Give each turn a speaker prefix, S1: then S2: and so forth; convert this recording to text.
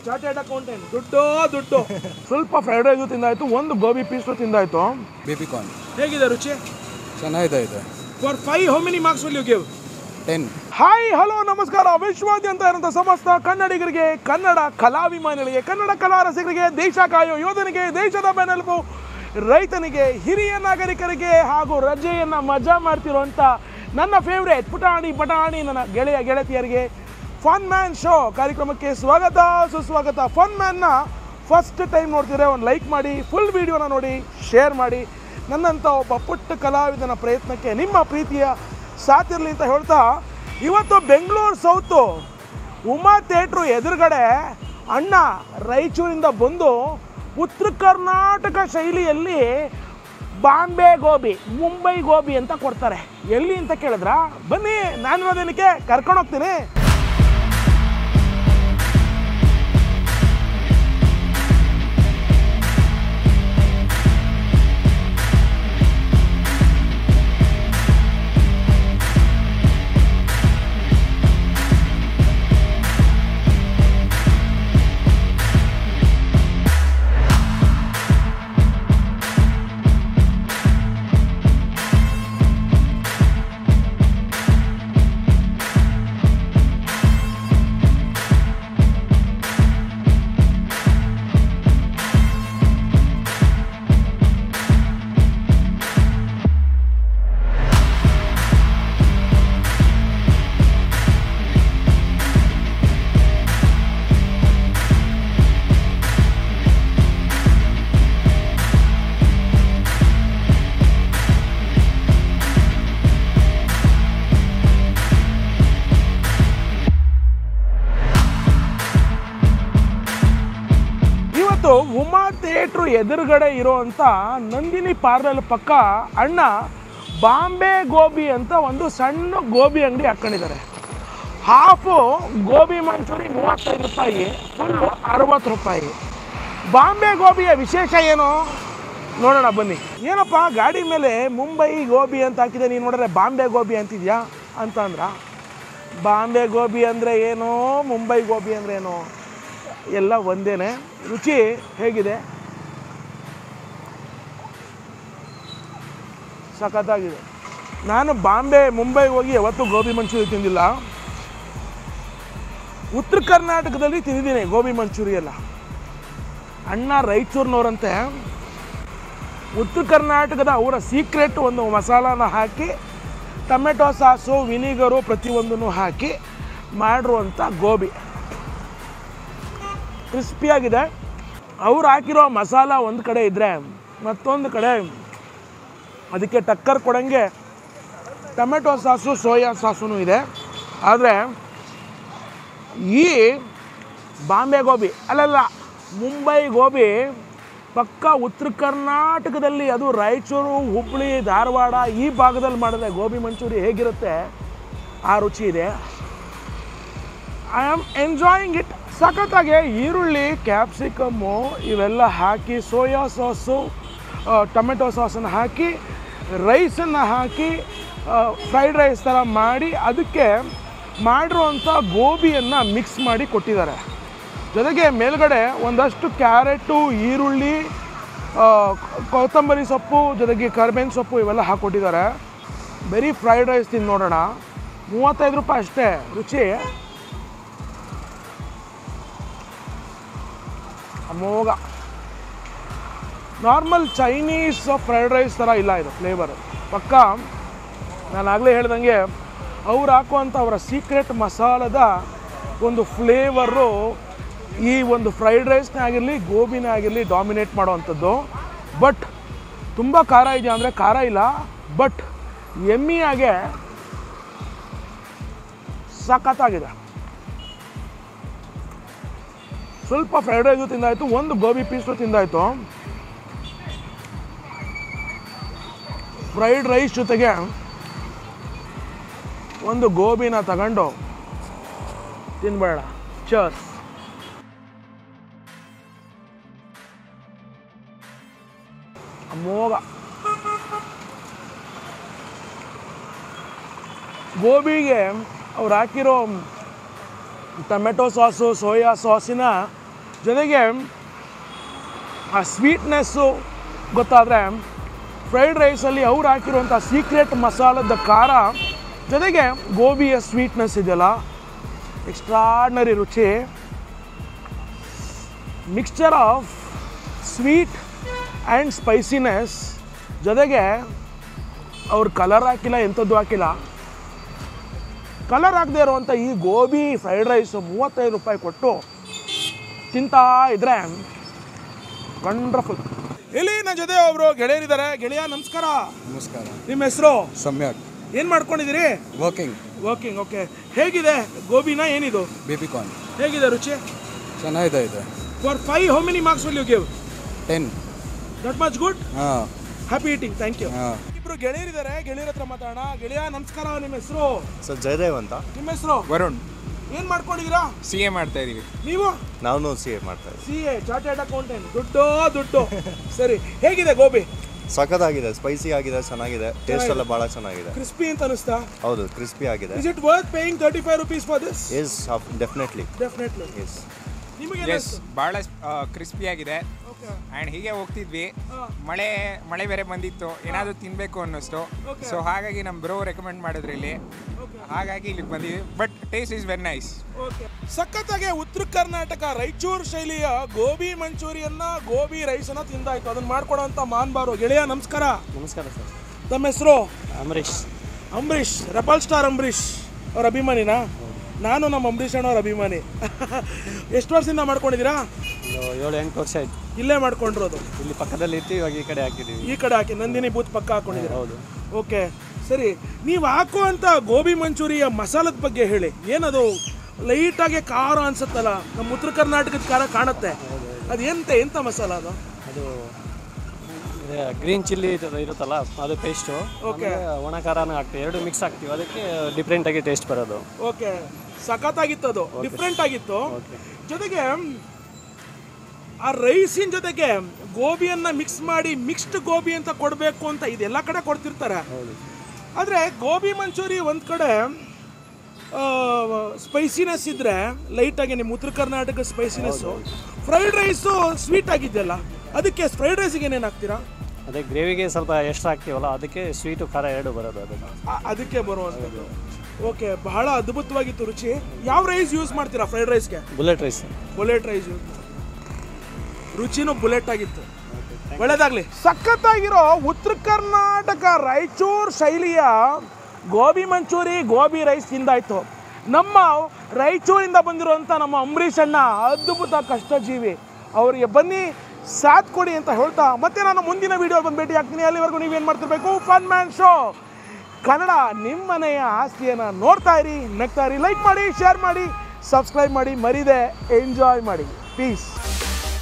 S1: Chartered accountant ದುಡ್ಡು ದುಡ್ಡು ಸ್ವಲ್ಪ ಫ್ರೈಡ್ ರೈಸು ತಿಂದಾಯ್ತು ಒಂದು ಗೋಬಿ ಪೀಸು ತಿಂದಾಯ್ತು
S2: ಬೇಬಿ ಕಾರ್ನ್
S1: ಹೇಗಿದೆ ರುಚಿ
S2: ಚೆನ್ನಾಗಿದೆ ಇದೆ
S1: for five how many marks will you give
S2: ten
S1: hi hello ನಮಸ್ಕಾರ ವಿಶ್ವಾದ್ಯಂತ ಇರುವಂಥ ಸಮಸ್ತ ಕನ್ನಡಿಗರಿಗೆ ಕನ್ನಡ ಕಲಾಭಿಮಾನಿಗಳಿಗೆ ಕನ್ನಡ ಕಲಾ ರಸಿಕರಿಗೆ ದೇಶ ಕಾಯೋ ಯೋಧನಿಗೆ ದೇಶದ ಬೆನ್ನೆಲುಬು ರೈತನಿಗೆ ಹಿರಿಯ ನಾಗರಿಕರಿಗೆ ಹಾಗೂ ರಜೆಯನ್ನು ಮಜಾ ಮಾಡ್ತಿರುವಂಥ ನನ್ನ ಫೇವ್ರೇಟ್ ಪುಟಾಣಿ ಪಟಾಣಿ ನನ್ನ ಗೆಳೆಯ ಗೆಳತಿಯರಿಗೆ ಫನ್ ಮ್ಯಾನ್ ಶೋ ಕಾರ್ಯಕ್ರಮಕ್ಕೆ ಸ್ವಾಗತ ಸುಸ್ವಾಗತ ಫನ್ ಮ್ಯಾನ್ನ ಫಸ್ಟ್ ಟೈಮ್ ನೋಡ್ತಿದ್ರೆ ಒಂದು ಲೈಕ್ ಮಾಡಿ ಫುಲ್ ವಿಡಿಯೋನ ನೋಡಿ ಶೇರ್ ಮಾಡಿ ನನ್ನಂಥ ಒಬ್ಬ ಪುಟ್ಟ ಕಲಾವಿದನ ಪ್ರಯತ್ನಕ್ಕೆ ನಿಮ್ಮ ಪ್ರೀತಿಯ ಸಾತಿರಲಿ ಅಂತ ಹೇಳ್ತಾ ಇವತ್ತು ಬೆಂಗಳೂರು ಸೌತು ಉಮಾ ಥಿಯೇಟ್ರು ಎದುರುಗಡೆ ಅಣ್ಣ ರಾಯಚೂರಿಂದ ಬಂದು ಉತ್ತರ ಕರ್ನಾಟಕ ಶೈಲಿಯಲ್ಲಿ ಬಾಂಬೆ ಗೋಬಿ ಮುಂಬೈ ಗೋಬಿ ಅಂತ ಕೊಡ್ತಾರೆ ಎಲ್ಲಿ ಅಂತ ಕೇಳಿದ್ರ ಬನ್ನಿ ನಾನು ಇರೋದೇನಕ್ಕೆ ಕರ್ಕೊಂಡು ಹೋಗ್ತೀನಿ ಇವತ್ತು ಉಮಾ ಥಿಯೇಟ್ರು ಎದುರುಗಡೆ ಇರುವಂಥ ನಂದಿನಿ ಪಾರ್ಲರ್ ಪಕ್ಕ ಅಣ್ಣ ಬಾಂಬೆ ಗೋಬಿ ಅಂತ ಒಂದು ಸಣ್ಣ ಗೋಬಿ ಅಂಗಡಿ ಹಾಕ್ಕೊಂಡಿದ್ದಾರೆ ಹಾಫು ಗೋಬಿ ಮಂಚೂರಿ ಮೂವತ್ತೈದು ರೂಪಾಯಿ ಫುಲ್ಲು ಅರವತ್ತು ರೂಪಾಯಿ ಬಾಂಬೆ ಗೋಬಿಯ ವಿಶೇಷ ಏನು ನೋಡೋಣ ಬನ್ನಿ ಏನಪ್ಪ ಗಾಡಿ ಮೇಲೆ ಮುಂಬೈ ಗೋಬಿ ಅಂತ ಹಾಕಿದೆ ನೀನು ನೋಡಿದ್ರೆ ಬಾಂಬೆ ಗೋಬಿ ಅಂತಿದ್ಯಾ ಅಂತ ಅಂದ್ರ ಬಾಂಬೆ ಗೋಬಿ ಅಂದರೆ ಏನು ಮುಂಬೈ ಗೋಬಿ ಅಂದರೆ ಏನು ಎಲ್ಲ ಒಂದೇನೆ ರುಚಿ ಹೇಗಿದೆ ಸಖತ್ತಾಗಿದೆ ನಾನು ಬಾಂಬೆ ಮುಂಬೈಗೆ ಹೋಗಿ ಯಾವತ್ತೂ ಗೋಬಿ ಮಂಚೂರಿ ತಿಂದಿಲ್ಲ ಉತ್ತರ ಕರ್ನಾಟಕದಲ್ಲಿ ತಿಂದಿದ್ದೀನಿ ಗೋಬಿ ಮಂಚೂರಿ ಎಲ್ಲ ಅಣ್ಣ ರಾಯಚೂರಿನವರಂತೆ ಉತ್ತರ ಕರ್ನಾಟಕದ ಅವರ ಸೀಕ್ರೆಟ್ ಒಂದು ಮಸಾಲಾನ ಹಾಕಿ ಟೊಮೆಟೊ ಸಾಸು ವಿನಿಗರು ಪ್ರತಿಯೊಂದನ್ನು ಹಾಕಿ ಮಾಡಿರುವಂಥ ಗೋಬಿ ಕ್ರಿಸ್ಪಿಯಾಗಿದೆ ಅವ್ರು ಹಾಕಿರೋ ಮಸಾಲ ಒಂದು ಕಡೆ ಇದ್ದರೆ ಮತ್ತೊಂದು ಕಡೆ ಅದಕ್ಕೆ ಟಕ್ಕರ್ ಕೊಡಂಗೆ ಟೊಮೆಟೊ ಸಾಸು ಸೋಯಾ ಸಾಸು ಇದೆ ಆದರೆ ಈ ಬಾಂಬೆ ಗೋಬಿ ಅಲ್ಲಲ್ಲ ಮುಂಬೈ ಗೋಬಿ ಪಕ್ಕ ಉತ್ತರ ಕರ್ನಾಟಕದಲ್ಲಿ ಅದು ರಾಯಚೂರು ಹುಬ್ಬಳ್ಳಿ ಧಾರವಾಡ ಈ ಭಾಗದಲ್ಲಿ ಮಾಡಿದ್ರೆ ಗೋಬಿ ಮಂಚೂರಿ ಹೇಗಿರುತ್ತೆ ಆ ರುಚಿ ಇದೆ ಐ ಆಮ್ ಎಂಜಾಯಿಂಗ್ ಇಟ್ ಸಖತ್ತಾಗಿ ಈರುಳ್ಳಿ ಕ್ಯಾಪ್ಸಿಕಮ್ಮು ಇವೆಲ್ಲ ಹಾಕಿ ಸೋಯಾ ಸಾಸು ಟೊಮೆಟೊ ಸಾಸನ್ನು ಹಾಕಿ ರೈಸನ್ನು ಹಾಕಿ ಫ್ರೈಡ್ ರೈಸ್ ಥರ ಮಾಡಿ ಅದಕ್ಕೆ ಮಾಡಿರುವಂಥ ಗೋಬಿಯನ್ನು ಮಿಕ್ಸ್ ಮಾಡಿ ಕೊಟ್ಟಿದ್ದಾರೆ ಜೊತೆಗೆ ಮೇಲ್ಗಡೆ ಒಂದಷ್ಟು ಕ್ಯಾರೆಟು ಈರುಳ್ಳಿ ಆ, ಕೊತ್ತಂಬರಿ ಸೊಪ್ಪು ಜೊತೆಗೆ ಕರ್ಬೇವಿನ ಸೊಪ್ಪು ಇವೆಲ್ಲ ಹಾಕ್ಕೊಟ್ಟಿದ್ದಾರೆ ಬರೀ ಫ್ರೈಡ್ ರೈಸ್ ತಿಂದು ನೋಡೋಣ ಮೂವತ್ತೈದು ರೂಪಾಯಿ ಅಷ್ಟೇ ರುಚಿ ಅಮೋಘ ನಾರ್ಮಲ್ ಚೈನೀಸ್ ಫ್ರೈಡ್ ರೈಸ್ ಥರ ಇಲ್ಲ ಇದು ಫ್ಲೇವರ್ ಪಕ್ಕ ನಾನು ಆಗಲೇ ಹೇಳ್ದಂಗೆ ಅವ್ರು ಹಾಕುವಂಥ ಅವರ ಸೀಕ್ರೆಟ್ ಮಸಾಲದ ಒಂದು ಫ್ಲೇವರು ಈ ಒಂದು ಫ್ರೈಡ್ ರೈಸ್ನೇ ಆಗಿರಲಿ ಗೋಬಿನೇ ಆಗಿರಲಿ ಡಾಮಿನೇಟ್ ಮಾಡೋವಂಥದ್ದು ಬಟ್ ತುಂಬ ಖಾರ ಇದೆಯಾ ಅಂದರೆ ಖಾರ ಇಲ್ಲ ಬಟ್ ಎಮ್ಮಿಯಾಗೆ ಸಖತ್ತಾಗಿದೆ ಸ್ವಲ್ಪ ಫ್ರೈಡ್ ರೈಸು ತಿಂದಾಯಿತು ಒಂದು ಗೋಬಿ ಪೀಸು ತಿಂದಾಯಿತು ಫ್ರೈಡ್ ರೈಸ್ ಜೊತೆಗೆ ಒಂದು ಗೋಬಿನ ತಗೊಂಡು ತಿನ್ಬೇಡ ಚರ್ಸ್ ಅಮೋಘ ಗೋಬಿಗೆ ಅವ್ರು ಹಾಕಿರೋ ಟೊಮೆಟೊ ಸಾಸು ಸೋಯಾ ಸಾಸಿನ ಜೊತೆಗೆ ಆ ಸ್ವೀಟ್ನೆಸ್ಸು ಗೊತ್ತಾದರೆ ಫ್ರೈಡ್ ರೈಸಲ್ಲಿ ಅವ್ರು ಹಾಕಿರುವಂಥ ಸೀಕ್ರೆಟ್ ಮಸಾಲದ ಖಾರ ಜೊತೆಗೆ ಗೋಬಿಯ ಸ್ವೀಟ್ನೆಸ್ ಇದೆಯಲ್ಲ ಎಕ್ಸ್ಟ್ರಾಡ್ನರಿ ರುಚಿ mixture of sweet and spiciness ಜೊತೆಗೆ ಅವ್ರು ಕಲರ್ ಹಾಕಿಲ್ಲ ಎಂಥದ್ದು ಹಾಕಿಲ್ಲ ಕಲರ್ ಹಾಕದೇ ಇರುವಂಥ ಈ ಗೋಬಿ ಫ್ರೈಡ್ ರೈಸು ಮೂವತ್ತೈದು ರೂಪಾಯಿ ಕೊಟ್ಟು ತಿಂತಾ ಇದ್ರೆ ವಂಡರ್ಫುಲ್ ಇಲ್ಲಿ ನನ್ನ ಜೊತೆ ಒಬ್ರು ಗೆಳೆಯರಿದ್ದಾರೆ ಗೆಳೆಯ ನಮಸ್ಕಾರ
S2: ನಮಸ್ಕಾರ
S1: ನಿಮ್ಮ ಹೆಸರು
S2: ಸಮ್ಯಕ್
S1: ಏನು ಮಾಡ್ಕೊಂಡಿದ್ದೀರಿ
S2: ವರ್ಕಿಂಗ್
S1: ವರ್ಕಿಂಗ್ ಓಕೆ ಹೇಗಿದೆ ಗೋಬಿನ ಏನಿದು
S2: ಬೇಬಿ ಕಾರ್ನ್
S1: ಹೇಗಿದೆ ರುಚಿ
S2: ಚೆನ್ನಾಗಿದೆ ಇದೆ
S1: for five how many marks will you give
S2: ten
S1: that much good
S2: ಹಾಂ
S1: ಹ್ಯಾಪಿ ಈಟಿಂಗ್ ಥ್ಯಾಂಕ್ ಯು
S2: ಹಾಂ
S1: ಇಬ್ರು ಗೆಳೆಯರಿದ್ದಾರೆ ಗೆಳೆಯರ ಹತ್ರ ಮಾತಾಡೋಣ ಗೆಳೆಯ ನಮಸ್ಕಾರ ನಿಮ್ಮ ಹೆಸರು
S3: ಸರ್ ಜಯದೇವ್ ಅಂತ
S1: ನಿಮ್ಮ ಹೆಸರು
S3: ವರುಣ್
S1: ಏನು ಮಾಡ್ಕೊಂಡಿದ್ದೀರಾ
S3: ಸಿ ಎ ಮಾಡ್ತಾ ಇದೀವಿ
S1: ನೀವು
S3: ನಾವು ಸಿ ಎ ಮಾಡ್ತಾ ಇದೀವಿ
S1: ಸಿ ಎ ಚಾರ್ಟೆಡ್ ಅಕೌಂಟೆಂಟ್ ದುಡ್ಡು ದುಡ್ಡು ಸರಿ ಹೇಗಿದೆ ಗೋಬಿ
S3: ಸಖತ್ತಾಗಿದೆ ಸ್ಪೈಸಿ ಆಗಿದೆ ಚೆನ್ನಾಗಿದೆ ಟೇಸ್ಟ್ ಎಲ್ಲ ಭಾಳ ಚೆನ್ನಾಗಿದೆ
S1: ಕ್ರಿಸ್ಪಿ ಅಂತ ಅನಿಸ್ತಾ
S3: ಹೌದು ಕ್ರಿಸ್ಪಿ ಆಗಿದೆ
S1: is it worth paying thirty five rupees for this
S3: yes definitely
S1: definitely
S3: yes
S1: ನಿಮಗೆ
S4: ಎಸ್ ಭಾಳ ಕ್ರಿಸ್ಪಿ ಆಗಿದೆ
S1: ಓಕೆ
S4: ಆ್ಯಂಡ್ ಹೀಗೆ ಹೋಗ್ತಿದ್ವಿ
S1: ಹಾ.
S4: ಮಳೆ ಮಳೆ ಬೇರೆ ಬಂದಿತ್ತು ಏನಾದರೂ ತಿನ್ನಬೇಕು ಅನ್ನಿಸ್ತು
S1: Okay.
S4: ಸೊ ಹಾಗಾಗಿ ನಮ್ಮ ಬ್ರೋ ರೆಕಮೆಂಡ್ ಮಾಡಿದ್ರು ಇಲ್ಲಿ ಹಾಗಾಗಿ ಇಲ್ಲಿಗೆ ಬಂದಿವಿ but taste is very nice
S1: okay ಸಖತ್ತಾಗೆ ಉತ್ತರ ಕರ್ನಾಟಕ ರಾಯಚೂರು ಶೈಲಿಯ ಗೋಬಿ ಮಂಚೂರಿಯನ್ನ ಗೋಬಿ ರೈಸನ್ನ ತಿಂದಾಯ್ತು ಅದನ್ನ ಮಾಡ್ಕೊಡೋಂಥ ಮಾನ್ಬಾರು ಗೆಳೆಯ ನಮಸ್ಕಾರ
S5: ನಮಸ್ಕಾರ ಸರ್
S1: ತಮ್ಮ ಹೆಸರು
S5: ಅಮರೀಶ್
S1: ಅಂಬರೀಷ್ ರೆಬಲ್ ಸ್ಟಾರ್ ಅಂಬರೀಷ್ ಅವ್ರ ಅಭಿಮಾನಿನಾ ನಾನು ನಮ್ಮ ಅಂಬರೀಷ್ ಅಣ್ಣವ್ರ ಅಭಿಮಾನಿ ಎಷ್ಟು ವರ್ಷದಿಂದ ಮಾಡ್ಕೊಂಡಿದ್ದೀರಾ
S5: ಒಂದು ಏಳು ಎಂಟು ವರ್ಷ ಆಯ್ತು
S1: ಇಲ್ಲೇ ಮಾಡ್ಕೊಂಡಿರೋದು
S5: ಇಲ್ಲಿ ಪಕ್ಕದಲ್ಲಿ ಇರ್ತೀವಿ ಇವಾಗ ಈ ಕಡೆ ಹಾಕಿದ್ದೀವಿ
S1: ಈ ಕಡೆ ಹಾಕಿ ನಂದಿನಿ ಬೂತ್ ಪಕ್ಕ ಹಾಕೊಂಡಿದ್ದೀರಾ
S5: ಹೌದು
S1: ಓಕೆ ಸರಿ ನೀವು ಹಾಕುವಂಥ ಗೋಬಿ ಮಂಚೂರಿಯ ಮಸಾಲದ ಬಗ್ಗೆ ಹೇಳಿ ಏನದು ಲೈಟಾಗಿ ಖಾರ ಅನ್ಸುತ್ತಲ್ಲ ನಮ್ಮ ಉತ್ತರ ಕರ್ನಾಟಕದ ಖಾರ ಕಾಣುತ್ತೆ ಅದು ಎಂತ ಎಂತ ಮಸಾಲ ಅದು
S5: ಅದು ಗ್ರೀನ್ ಚಿಲ್ಲಿ ಇರುತ್ತಲ್ಲ ಅದು ಪೇಸ್ಟು
S1: Okay.
S5: ಒಣ ಖಾರನ ಹಾಕ್ತೀವಿ ಎರಡು ಮಿಕ್ಸ್ ಹಾಕ್ತೀವಿ ಅದಕ್ಕೆ ಡಿಫ್ರೆಂಟಾಗಿ ಟೇಸ್ಟ್ ಬರೋದು
S1: ಓಕೆ ಸಖತ್ತಾಗಿತ್ತು ಅದು ಡಿಫ್ರೆಂಟ್ ಆಗಿತ್ತು ಜೊತೆಗೆ ಆ ರೈಸಿನ ಜೊತೆಗೆ ಗೋಬಿಯನ್ನ ಮಿಕ್ಸ್ ಮಾಡಿ ಮಿಕ್ಸ್ಡ್ ಗೋಬಿ ಅಂತ ಕೊಡಬೇಕು ಅಂತ ಇದೆಲ್ಲ ಕಡೆ ಕೊಡ್ತಿರ್ತಾರೆ ಆದರೆ ಗೋಬಿ ಮಂಚೂರಿ ಒಂದು ಕಡೆ ಸ್ಪೈಸಿನೆಸ್ ಇದ್ದರೆ ಲೈಟಾಗಿ ನಿಮ್ಮ ಉತ್ತರ Karnataka spiciness fried rice sweet ಆಗಿದೆಯಲ್ಲ ಅದಕ್ಕೆ ಫ್ರೈಡ್ ರೈಸಿಗೆ ಏನೇನು ಹಾಕ್ತೀರಾ
S5: ಅದೇ ಗ್ರೇವಿಗೆ ಸ್ವಲ್ಪ ಎಕ್ಸ್ಟ್ರಾ ಹಾಕ್ತೀವಲ್ಲ ಅದಕ್ಕೆ ಸ್ವೀಟು ಖಾರ ಎರಡು ಬರೋದು ಅದು
S1: ಆ- ಅದಕ್ಕೆ ಬರುವಂಥದ್ದು ಓಕೆ ಬಹಳ ಅದ್ಭುತವಾಗಿತ್ತು ರುಚಿ ಯಾವ ರೈಸ್ ಯೂಸ್ ಮಾಡ್ತೀರಾ ಫ್ರೈಡ್ ರೈಸ್ಗೆ
S5: ಬುಲೆಟ್ ರೈಸ್
S1: ಬುಲೆಟ್ ರೈಸ್ ರುಚಿನೂ ಬುಲೆಟ್ ಆಗಿತ್ತು ಒಳ್ಳೇದಾಗ್ಲಿ ಸಖತ್ತಾಗಿರೋ ಉತ್ತರ ಕರ್ನಾಟಕ ರಾಯಚೂರು ಶೈಲಿಯ ಗೋಬಿ ಮಂಚೂರಿ ಗೋಬಿ ರೈಸ್ ತಿಂದಾಯ್ತು ನಮ್ಮ ರಾಯಚೂರಿಂದ ಬಂದಿರುವಂಥ ನಮ್ಮ ಅಂಬರೀಷ್ ಅಣ್ಣ ಅದ್ಭುತ ಕಷ್ಟಜೀವಿ ಅವರಿಗೆ ಬನ್ನಿ ಸಾಥ್ ಕೊಡಿ ಅಂತ ಹೇಳ್ತಾ ಮತ್ತೆ ನಾನು ಮುಂದಿನ ವಿಡಿಯೋ ಬಂದು ಭೇಟಿ ಆಗ್ತೀನಿ ಅಲ್ಲಿವರೆಗೂ ನೀವೇನು ಮಾಡ್ತಿರ್ಬೇಕು ಫನ್ ಮ್ಯಾನ್ ಶೋ ಕನ್ನಡ ನಿಮ್ಮನೆಯ ಆಸ್ತಿಯನ್ನು ನೋಡ್ತಾ ಇರಿ ನಗ್ತಾ ಇರಿ ಲೈಕ್ ಮಾಡಿ ಶೇರ್ ಮಾಡಿ ಸಬ್ಸ್ಕ್ರೈಬ್ ಮಾಡಿ ಮರಿದೆ ಎಂಜಾಯ್ ಮಾಡಿ ಪೀಸ್